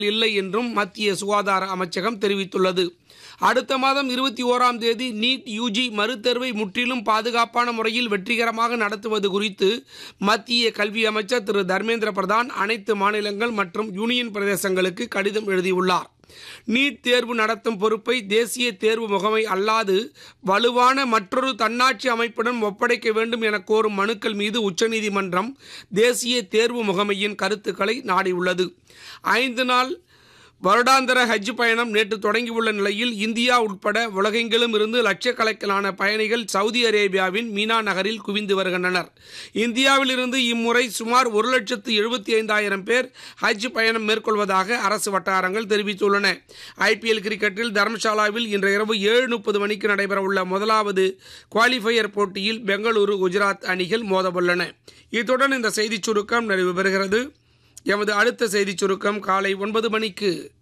இல்லை என்றும் மத்திய சுகாதார அமைச்சகம் தெரிவித்துள்ளது அடுத்த மாதம் இருபத்தி ஓராம் தேதி நீட் யூஜி மறுதேர்வை முற்றிலும் பாதுகாப்பான முறையில் வெற்றிகரமாக நடத்துவது குறித்து மத்திய கல்வி அமைச்சர் திரு தர்மேந்திர பிரதான் அனைத்து மாநிலங்கள் மற்றும் யூனியன் பிரதேசங்களுக்கு கடிதம் எழுதியுள்ளார் நீட் தேர்வு நடத்தும் பொறுப்பை தேசிய தேர்வு முகமை அல்லாது வலுவான மற்றொரு தன்னாட்சி அமைப்புடன் ஒப்படைக்க வேண்டும் என கோரும் மனுக்கள் மீது உச்சநீதிமன்றம் தேசிய தேர்வு முகமையின் கருத்துக்களை நாடியுள்ளது ஐந்து நாள் வருடாந்திர ஹஜ் பயணம் நேற்று தொடங்கியுள்ள நிலையில் இந்தியா உட்பட உலகெங்கிலும் இருந்து லட்சக்கணக்கிலான பயணிகள் சவுதி அரேபியாவின் மீனா நகரில் குவிந்து வருகின்றனர் இந்தியாவிலிருந்து இம்முறை சுமார் ஒரு லட்சத்து எழுபத்தி ஐந்தாயிரம் பேர் ஹஜ் பயணம் மேற்கொள்வதாக அரசு வட்டாரங்கள் தெரிவித்துள்ளன ஐபிஎல் கிரிக்கெட்டில் தர்மசாலாவில் இன்று இரவு ஏழு முப்பது மணிக்கு நடைபெறவுள்ள முதலாவது குவாலிஃபயர் போட்டியில் பெங்களூரு குஜராத் அணிகள் மோதவுள்ளன இத்துடன் இந்த செய்திச் சுருக்கம் நிறைவு பெறுகிறது எமது அடுத்த செய்திச் சுருக்கம் காலை ஒன்பது மணிக்கு